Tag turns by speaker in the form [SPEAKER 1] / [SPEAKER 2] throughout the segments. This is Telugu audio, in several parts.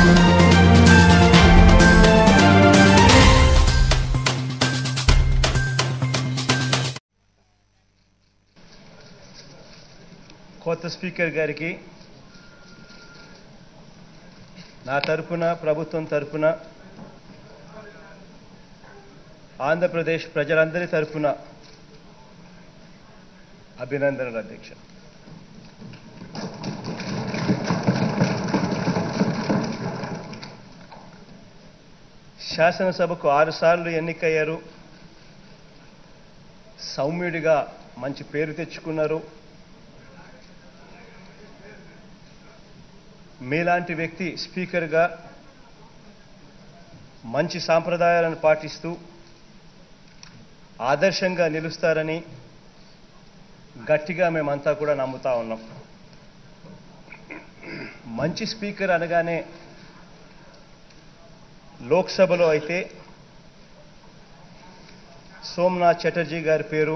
[SPEAKER 1] కొత్త స్పీకర్ గారికి నా తరపున ప్రభుత్వం తరపున ఆంధ్రప్రదేశ్ ప్రజలందరి తరపున అభినందనలు అధ్యక్ష శాసనసభకు ఆరుసార్లు ఎన్నికయ్యారు సౌమ్యుడిగా మంచి పేరు తెచ్చుకున్నారు మీలాంటి వ్యక్తి స్పీకర్గా మంచి సాంప్రదాయాలను పాటిస్తూ ఆదర్శంగా నిలుస్తారని గట్టిగా మేమంతా కూడా నమ్ముతా ఉన్నాం మంచి స్పీకర్ అనగానే లోక్సభలో అయితే సోమనాథ్ చటర్జీ గారి పేరు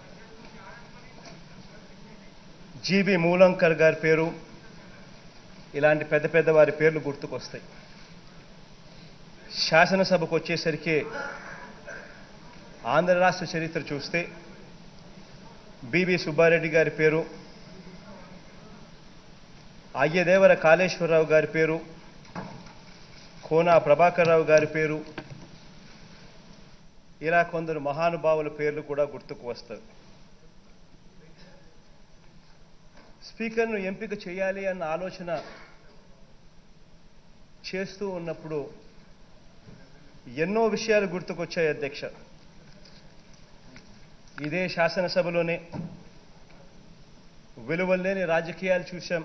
[SPEAKER 1] జీబీ మూలంకర్ గారి పేరు ఇలాంటి పెద్ద పెద్ద వారి పేర్లు గుర్తుకొస్తాయి శాసనసభకు వచ్చేసరికి ఆంధ్ర రాష్ట్ర చరిత్ర చూస్తే బివి సుబ్బారెడ్డి గారి పేరు అయ్యదేవర కాళేశ్వరరావు గారి పేరు కోనా ప్రభాకర్ రావు గారి పేరు ఇలా కొందరు మహానుభావుల పేర్లు కూడా గుర్తుకు వస్తారు స్పీకర్ను ఎంపిక చేయాలి అన్న ఆలోచన చేస్తూ ఉన్నప్పుడు ఎన్నో విషయాలు గుర్తుకొచ్చాయి అధ్యక్ష ఇదే శాసనసభలోనే విలువలేని రాజకీయాలు చూశాం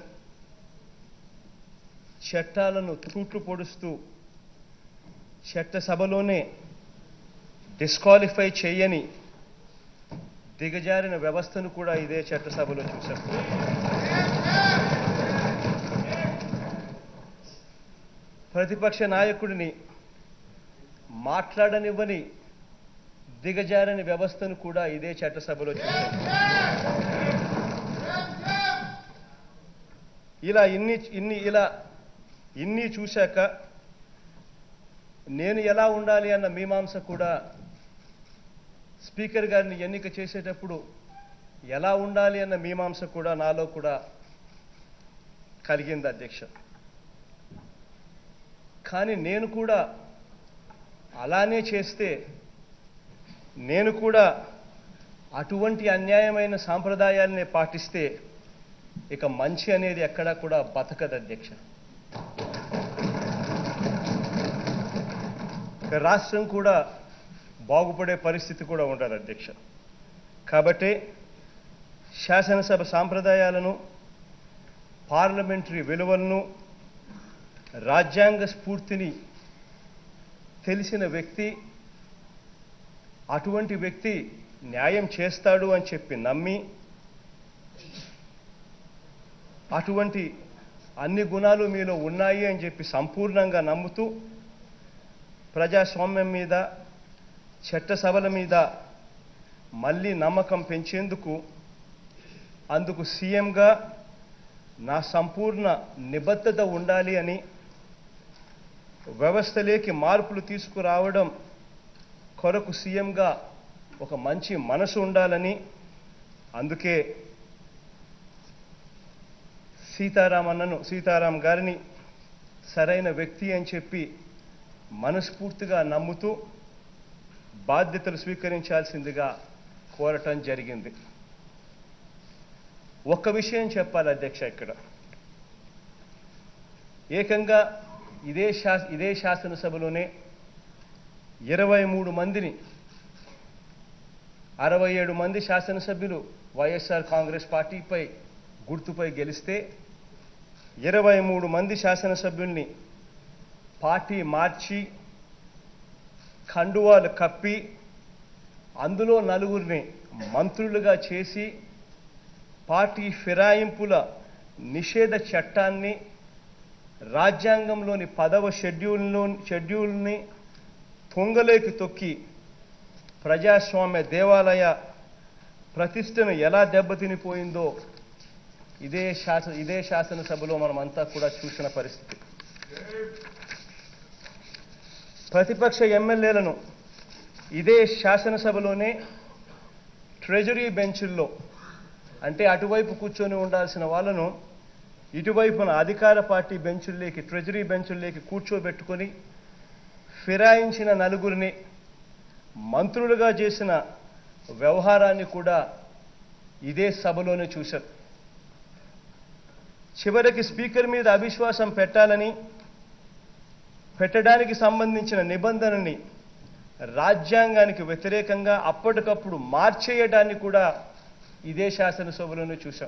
[SPEAKER 1] చట్టాలను తూట్లు పొడుస్తూ చట్టసభలోనే డిస్క్వాలిఫై చేయని దిగజారిన వ్యవస్థను కూడా ఇదే చట్టసభలో చూశాం ప్రతిపక్ష నాయకుడిని మాట్లాడనివ్వని దిగజారని వ్యవస్థను కూడా ఇదే చట్టసభలో చూశాం ఇలా ఇన్ని ఇన్ని ఇలా ఇన్ని చూశాక నేను ఎలా ఉండాలి అన్న మీమాంస కూడా స్పీకర్ గారిని ఎన్నిక చేసేటప్పుడు ఎలా ఉండాలి అన్న మీమాంస కూడా నాలో కూడా కలిగింది అధ్యక్ష కానీ నేను కూడా అలానే చేస్తే నేను కూడా అటువంటి అన్యాయమైన సాంప్రదాయాలనే పాటిస్తే ఇక మంచి అనేది ఎక్కడా కూడా బతకదు అధ్యక్ష ఇక రాష్ట్రం కూడా బాగుపడే పరిస్థితి కూడా ఉండదు అధ్యక్ష కాబట్టి శాసనసభ సాంప్రదాయాలను పార్లమెంటరీ విలువలను రాజ్యాంగ స్ఫూర్తిని తెలిసిన వ్యక్తి అటువంటి వ్యక్తి న్యాయం చేస్తాడు అని చెప్పి నమ్మి అటువంటి అన్ని గుణాలు మీలో ఉన్నాయి అని చెప్పి సంపూర్ణంగా నమ్ముతూ ప్రజాస్వామ్యం మీద చట్టసభల మీద మళ్ళీ నమ్మకం పెంచేందుకు అందుకు సీఎంగా నా సంపూర్ణ నిబద్ధత ఉండాలి అని వ్యవస్థలోకి మార్పులు తీసుకురావడం కొరకు సీఎంగా ఒక మంచి మనసు ఉండాలని అందుకే సీతారాం అన్నను సీతారాం గారిని సరైన వ్యక్తి అని చెప్పి మనస్ఫూర్తిగా నమ్ముతూ బాధ్యతలు స్వీకరించాల్సిందిగా కోరటం జరిగింది ఒక్క విషయం చెప్పాలి అధ్యక్ష ఇక్కడ ఏకంగా ఇదే శా ఇదే శాసనసభలోనే ఇరవై మూడు మందిని అరవై ఏడు మంది శాసనసభ్యులు వైఎస్ఆర్ కాంగ్రెస్ పార్టీపై గుర్తుపై గెలిస్తే ఇరవై మూడు మంది శాసనసభ్యుల్ని పార్టీ మార్చి కండువాలు కప్పి అందులో నలుగురిని మంత్రులుగా చేసి పార్టీ ఫిరాయింపుల నిషేధ చట్టాన్ని రాజ్యాంగంలోని పదవ షెడ్యూల్లో షెడ్యూల్ని తొంగలేకి తొక్కి ప్రజాస్వామ్య దేవాలయ ప్రతిష్టను ఎలా దెబ్బతినిపోయిందో ఇదే శాసన ఇదే శాసనసభలో మనమంతా కూడా చూసిన పరిస్థితి ప్రతిపక్ష ఎమ్మెల్యేలను ఇదే శాసనసభలోనే ట్రెజరీ బెంచుల్లో అంటే అటువైపు కూర్చొని ఉండాల్సిన వాళ్ళను ఇటువైపున అధికార పార్టీ బెంచుల్లోకి ట్రెజరీ బెంచుల్లోకి కూర్చోబెట్టుకొని ఫిరాయించిన నలుగురిని మంత్రులుగా చేసిన వ్యవహారాన్ని కూడా ఇదే సభలోనే చూశారు చివరికి స్పీకర్ మీద అవిశ్వాసం పెట్టాలని పెట్టడానికి సంబంధించిన నిబంధనని రాజ్యాంగానికి వ్యతిరేకంగా అప్పటికప్పుడు మార్చేయడాన్ని కూడా ఇదే శాసనసభలోనే చూశాం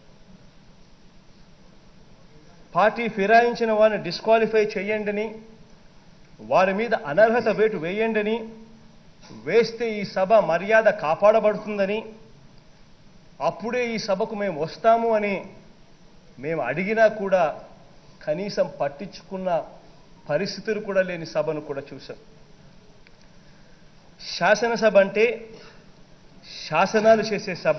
[SPEAKER 1] పార్టీ ఫిరాయించిన వారిని డిస్క్వాలిఫై చేయండిని వారి మీద అనర్హత వేటు వేయండిని వేస్తే ఈ సభ మర్యాద కాపాడబడుతుందని అప్పుడే ఈ సభకు మేము వస్తాము అని మేము అడిగినా కూడా కనీసం పట్టించుకున్న పరిస్థితులు కూడా లేని సభను కూడా చూశాం శాసనసభ అంటే శాసనాలు చేసే సభ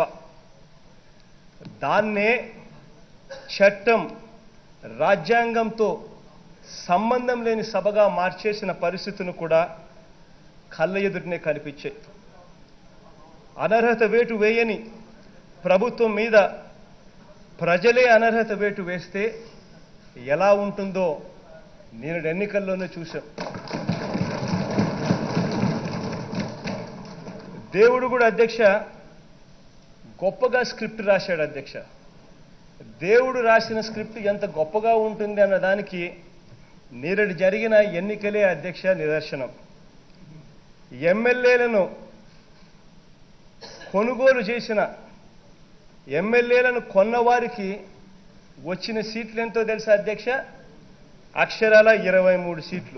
[SPEAKER 1] దాన్నే చట్టం రాజ్యాంగంతో సంబంధం లేని సభగా మార్చేసిన పరిస్థితులు కూడా కళ్ళ ఎదుటనే కనిపించాయి అనర్హత వేటు వేయని ప్రభుత్వం మీద ప్రజలే అనర్హత వేటు వేస్తే ఎలా ఉంటుందో నేను ఎన్నికల్లోనే చూశాం దేవుడు కూడా అధ్యక్ష గొప్పగా స్క్రిప్ట్ రాశాడు అధ్యక్ష దేవుడు రాసిన స్క్రిప్ట్ ఎంత గొప్పగా ఉంటుంది అన్న దానికి నేరడు జరిగిన ఎన్నికలే అధ్యక్ష నిదర్శనం ఎమ్మెల్యేలను కొనుగోలు చేసిన ఎమ్మెల్యేలను కొన్నవారికి వచ్చిన సీట్లు ఎంతో తెలుసా అధ్యక్ష అక్షరాల ఇరవై మూడు సీట్లు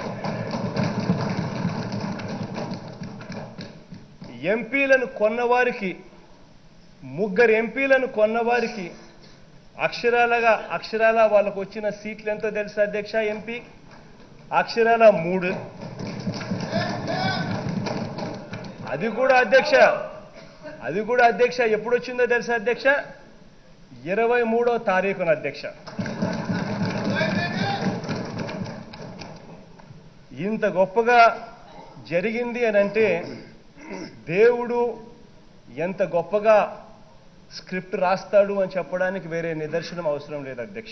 [SPEAKER 1] ఎంపీలను కొన్నవారికి ముగ్గురు ఎంపీలను కొన్నవారికి అక్షరాలుగా అక్షరాల వాళ్ళకు వచ్చిన సీట్లు ఎంతో తెలుసా అధ్యక్ష ఎంపీ అక్షరాల మూడు అది కూడా అధ్యక్ష అది కూడా అధ్యక్ష ఎప్పుడు వచ్చిందో తెలుసా అధ్యక్ష ఇరవై మూడో తారీఖున అధ్యక్ష ఇంత గొప్పగా జరిగింది అని అంటే దేవుడు ఎంత గొప్పగా స్క్రిప్ట్ రాస్తాడు అని చెప్పడానికి వేరే నిదర్శనం అవసరం లేదు అధ్యక్ష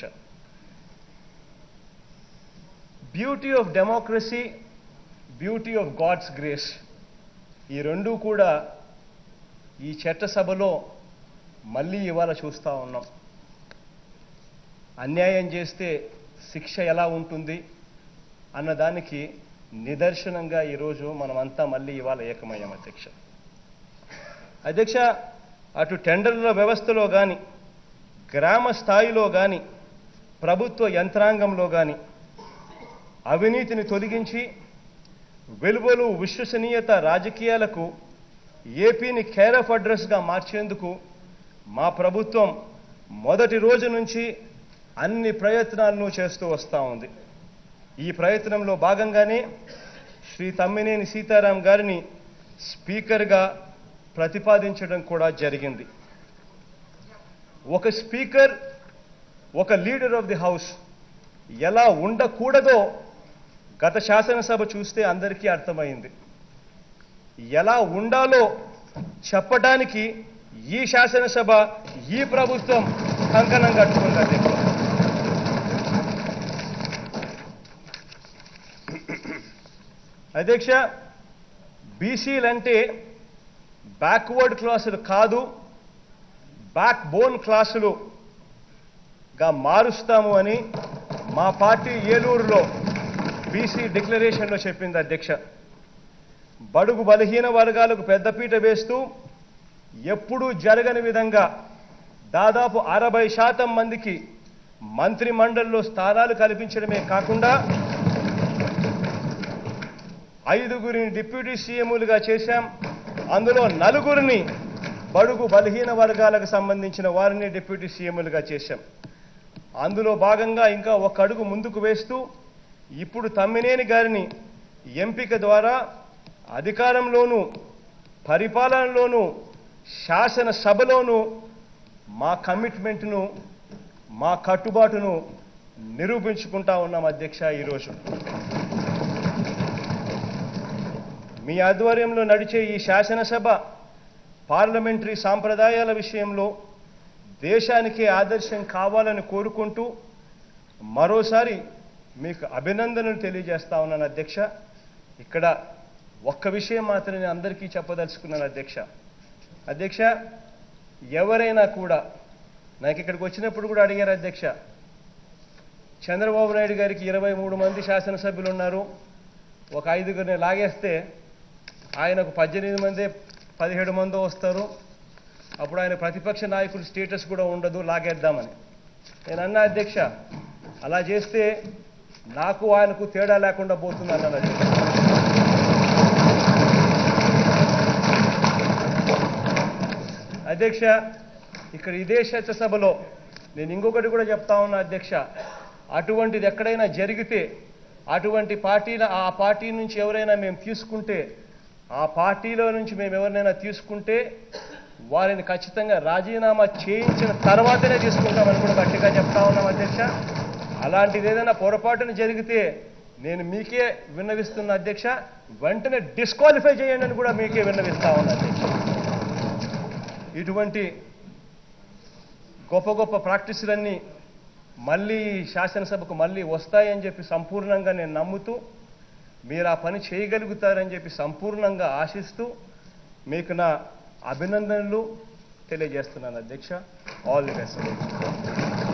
[SPEAKER 1] beauty of democracy beauty of God's grace ఈ రెండూ కూడా ఈ చట్టసభలో మళ్ళీ ఇవాళ చూస్తూ ఉన్నాం అన్యాయం చేస్తే శిక్ష ఎలా ఉంటుంది అన్నదానికి నిదర్శనంగా ఈరోజు మనమంతా మళ్ళీ ఇవాళ ఏకమయ్యాం అధ్యక్ష అధ్యక్ష అటు టెండర్ల వ్యవస్థలో కానీ గ్రామ స్థాయిలో కానీ ప్రభుత్వ యంత్రాంగంలో కానీ అవినీతిని తొలగించి వెలువలు విశ్వసనీయత రాజకీయాలకు ఏపీని కేర్ ఆఫ్ అడ్రస్గా మార్చేందుకు మా ప్రభుత్వం మొదటి రోజు నుంచి అన్ని ప్రయత్నాలను చేస్తూ వస్తూ ఉంది ఈ ప్రయత్నంలో భాగంగానే శ్రీ తమ్మినేని సీతారాం గారిని స్పీకర్గా ప్రతిపాదించడం కూడా జరిగింది ఒక స్పీకర్ ఒక లీడర్ ఆఫ్ ది హౌస్ ఎలా ఉండకూడదో గత శాసనసభ చూస్తే అందరికీ అర్థమైంది ఎలా ఉండాలో చెప్పడానికి ఈ శాసనసభ ఈ ప్రభుత్వం కంకణం కట్టుకుంది అధ్యక్ష అధ్యక్ష బీసీలంటే బ్యాక్వర్డ్ క్లాసులు కాదు బ్యాక్ బోన్ క్లాసులుగా మారుస్తాము అని మా పార్టీ ఏలూరులో బీసీ డిక్లరేషన్లో చెప్పింది అధ్యక్ష బడుగు బలహీన వర్గాలకు పెద్దపీట వేస్తూ ఎప్పుడూ జరగని విధంగా దాదాపు అరవై శాతం మందికి మంత్రి మండలిలో స్థానాలు కల్పించడమే కాకుండా ఐదుగురిని డిప్యూటీ సీఎంలుగా చేశాం అందులో నలుగురిని బడుగు బలహీన వర్గాలకు సంబంధించిన వారిని డిప్యూటీ సీఎంలుగా చేశాం అందులో భాగంగా ఇంకా ఒక అడుగు ముందుకు వేస్తూ ఇప్పుడు తమ్మినేని గారిని ఎంపిక ద్వారా అధికారంలోనూ పరిపాలనలోనూ శాసనసభలోనూ మా కమిట్మెంట్ను మా కట్టుబాటును నిరూపించుకుంటా ఉన్నాం అధ్యక్ష ఈరోజు మీ ఆధ్వర్యంలో నడిచే ఈ శాసనసభ పార్లమెంటరీ సాంప్రదాయాల విషయంలో దేశానికి ఆదర్శం కావాలని కోరుకుంటూ మరోసారి మీకు అభినందనలు తెలియజేస్తా ఉన్నాను అధ్యక్ష ఇక్కడ ఒక్క విషయం మాత్రం నేను అందరికీ చెప్పదలుచుకున్నాను అధ్యక్ష అధ్యక్ష ఎవరైనా కూడా నాకు ఇక్కడికి వచ్చినప్పుడు కూడా అడిగారు అధ్యక్ష చంద్రబాబు నాయుడు గారికి ఇరవై మూడు మంది శాసనసభ్యులు ఉన్నారు ఒక ఐదుగురిని లాగేస్తే ఆయనకు పద్దెనిమిది మంది పదిహేడు మందో వస్తారు అప్పుడు ఆయన ప్రతిపక్ష నాయకుడి స్టేటస్ కూడా ఉండదు లాగేద్దామని నేను అన్నా అధ్యక్ష అలా చేస్తే నాకు ఆయనకు తేడా లేకుండా పోతుంది అన్నాను అధ్యక్ష అధ్యక్ష ఇక్కడ ఇదే సభలో నేను ఇంకొకటి కూడా చెప్తా ఉన్నా అధ్యక్ష అటువంటిది ఎక్కడైనా జరిగితే అటువంటి పార్టీల ఆ పార్టీ నుంచి ఎవరైనా మేము తీసుకుంటే ఆ పార్టీలో నుంచి మేము ఎవరినైనా తీసుకుంటే వారిని ఖచ్చితంగా రాజీనామా చేయించిన తర్వాతనే తీసుకుంటామని కూడా గట్టిగా చెప్తా ఉన్నాం అధ్యక్ష అలాంటిది ఏదైనా పొరపాటున జరిగితే నేను మీకే విన్నవిస్తున్న అధ్యక్ష వెంటనే డిస్క్వాలిఫై చేయండి అని కూడా మీకే విన్నవిస్తా ఉన్నా అధ్యక్ష ఇటువంటి గొప్ప గొప్ప ప్రాక్టీసులన్నీ మళ్ళీ శాసనసభకు మళ్ళీ వస్తాయని చెప్పి సంపూర్ణంగా నేను నమ్ముతూ మీరు ఆ పని చేయగలుగుతారని చెప్పి సంపూర్ణంగా ఆశిస్తూ మీకు నా అభినందనలు తెలియజేస్తున్నాను అధ్యక్ష ఆల్ ది బెస్ట్